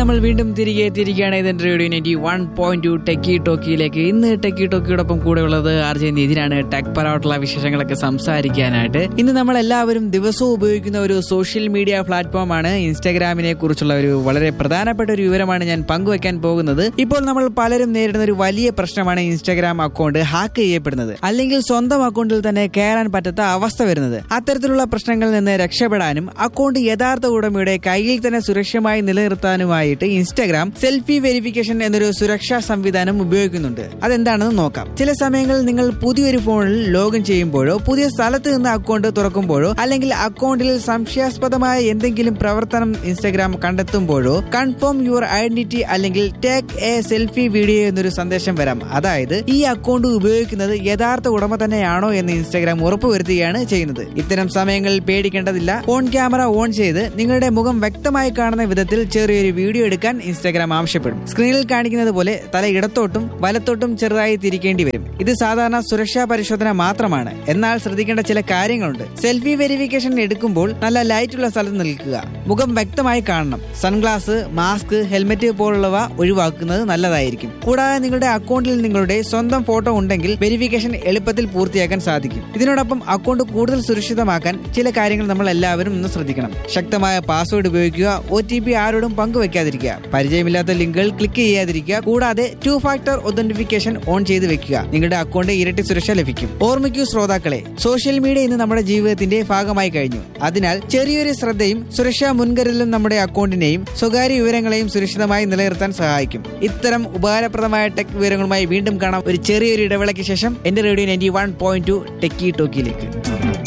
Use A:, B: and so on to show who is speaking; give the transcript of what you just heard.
A: നമ്മൾ വീണ്ടും തിരികെ എത്തിയിരിക്കുകയാണ് ഇതിന്റെ radio ninety one point two techie ടോക്കിയിലേക്ക് ഇന്ന് ടെക്കി ടോക്കിയോടൊപ്പം കൂടെ ഉള്ളത് ആർ ജെ നിതിനാണ് ടെക് പരമായിട്ടുള്ള വിശേഷങ്ങളൊക്കെ സംസാരിക്കാനായിട്ട് ഇന്ന് നമ്മൾ എല്ലാവരും ദിവസവും ഉപയോഗിക്കുന്ന ഒരു സോഷ്യൽ മീഡിയ പ്ലാറ്റ്ഫോമാണ് ഇൻസ്റ്റാഗ്രാമിനെ കുറിച്ചുള്ള ഒരു വളരെ പ്രധാനപ്പെട്ട ഒരു വിവരമാണ് ഞാൻ പങ്കുവെക്കാൻ പോകുന്നത് ഇപ്പോൾ നമ്മൾ പലരും നേരിടുന്ന ഒരു വലിയ പ്രശ്നമാണ് ഇൻസ്റ്റാഗ്രാം അക്കൗണ്ട് ഹാക്ക് ചെയ്യപ്പെടുന്നത് അല്ലെങ്കിൽ സ്വന്തം അക്കൗണ്ടിൽ തന്നെ കയറാൻ പറ്റാത്ത അവസ്ഥ വരുന്നത് അത്തരത്തിലുള്ള പ്രശ്നങ്ങളിൽ നിന്ന് രക്ഷപ്പെടാനും അക്കൗണ്ട് യഥാർത്ഥ ഉടമയുടെ കയ്യിൽ തന്നെ സുരക്ഷമായി നിലനിർത്താനുമായിട്ട് ഇൻസ്റ്റാഗ്രാം സെൽഫി വെരിഫിക്കേഷൻ എന്നൊരു സുരക്ഷാ സംവിധാനം ഉപയോഗിക്കുന്നുണ്ട് അതെന്താണെന്ന് നോക്കാം ചില സമയങ്ങളിൽ നിങ്ങൾ പുതിയൊരു ഫോണിൽ ലോഗിൻ ചെയ്യുമ്പോഴോ പുതിയ സ്ഥലത്ത് നിന്ന് അക്കൗണ്ട് തുറക്കുമ്പോഴോ അല്ലെങ്കിൽ അക്കൗണ്ടിൽ സംശയാസ്പദമായ എന്തെങ്കിലും പ്രവർത്തനം ഇൻസ്റ്റാഗ്രാം കണ്ടെത്തുമ്പോഴോ കൺഫേം യുവർ ഐഡന്റിറ്റി അല്ലെങ്കിൽ ടേക്ക് എ സെൽഫി വീഡിയോ എന്നൊരു സന്ദേശം വരാം അതായത് ഈ അക്കൗണ്ട് ഉപയോഗിക്കുന്നത് യഥാർത്ഥ ഉടമ തന്നെയാണോ എന്ന് ഇൻസ്റ്റാഗ്രാം ഉറപ്പുവരുത്തുകയാണ് ചെയ്യുന്നത് ഇത്തരം സമയങ്ങളിൽ പേടിക്കേണ്ടതില്ല ഫോൺ ക്യാമറ ഓൺ ചെയ്ത് നിങ്ങളുടെ മുഖം വ്യക്തമായി കാണുന്ന വിധത്തിൽ ചെറിയൊരു വീഡിയോ എടുക്കാൻ ഇൻസ്റ്റാഗ്രാം ആവശ്യപ്പെടും സ്ക്രീനിൽ കാണിക്കുന്നത് പോലെ തല ഇടത്തോട്ടും വലത്തോട്ടും ചെറുതായി തിരിക്കേണ്ടി വരും ഇത് സാധാരണ സുരക്ഷാ പരിശോധന മാത്രമാണ് എന്നാൽ ശ്രദ്ധിക്കേണ്ട ചില കാര്യങ്ങളുണ്ട് സെൽഫി വെരിഫിക്കേഷൻ എടുക്കുമ്പോൾ നല്ല ലൈറ്റുള്ള സ്ഥലത്ത് നിൽക്കുക മുഖം വ്യക്തമായി കാണണം സൺഗ്ലാസ് മാസ്ക് ഹെൽമെറ്റ് പോലുള്ളവ ഒഴിവാക്കുന്നത് നല്ലതായിരിക്കും കൂടാതെ നിങ്ങളുടെ അക്കൗണ്ടിൽ നിങ്ങളുടെ സ്വന്തം ഫോട്ടോ ഉണ്ടെങ്കിൽ വെരിഫിക്കേഷൻ എളുപ്പത്തിൽ പൂർത്തിയാക്കാൻ സാധിക്കും ഇതിനോടൊപ്പം അക്കൗണ്ട് കൂടുതൽ സുരക്ഷിതമാക്കാൻ ചില കാര്യങ്ങൾ നമ്മൾ എല്ലാവരും ഒന്ന് ശ്രദ്ധിക്കണം ശക്തമായ പാസ്വേഡ് ഉപയോഗിക്കുക ഒ ടി പി ആരോടും പങ്കുവെക്കാതിരിക്കുക പരിചയമില്ലാത്ത ലിങ്കുകൾ ക്ലിക്ക് ചെയ്യാതിരിക്കുക കൂടാതെ ടു ഫാക്ടർ ഒതന്റിഫിക്കേഷൻ ഓൺ ചെയ്ത് വെക്കുക നിങ്ങളുടെ അക്കൗണ്ട് ഇരട്ടി സുരക്ഷ ലഭിക്കും ഓർമ്മിക്കൂ ശ്രോതാക്കളെ സോഷ്യൽ മീഡിയ ഇന്ന് നമ്മുടെ ജീവിതത്തിന്റെ ഭാഗമായി കഴിഞ്ഞു അതിനാൽ ചെറിയൊരു ശ്രദ്ധയും സുരക്ഷാ മുൻകരുതലും നമ്മുടെ അക്കൗണ്ടിനെയും സ്വകാര്യ വിവരങ്ങളെയും സുരക്ഷിതമായി നിലനിർത്താൻ സഹായിക്കും ഇത്തരം ഉപകാരപ്രദമായ ടെക് വിവരങ്ങളുമായി വീണ്ടും കാണാം ഒരു ചെറിയൊരു ഇടവേളയ്ക്ക് ശേഷം എന്റെ radio ninety one point two techie ടോക്കിയിലേക്ക്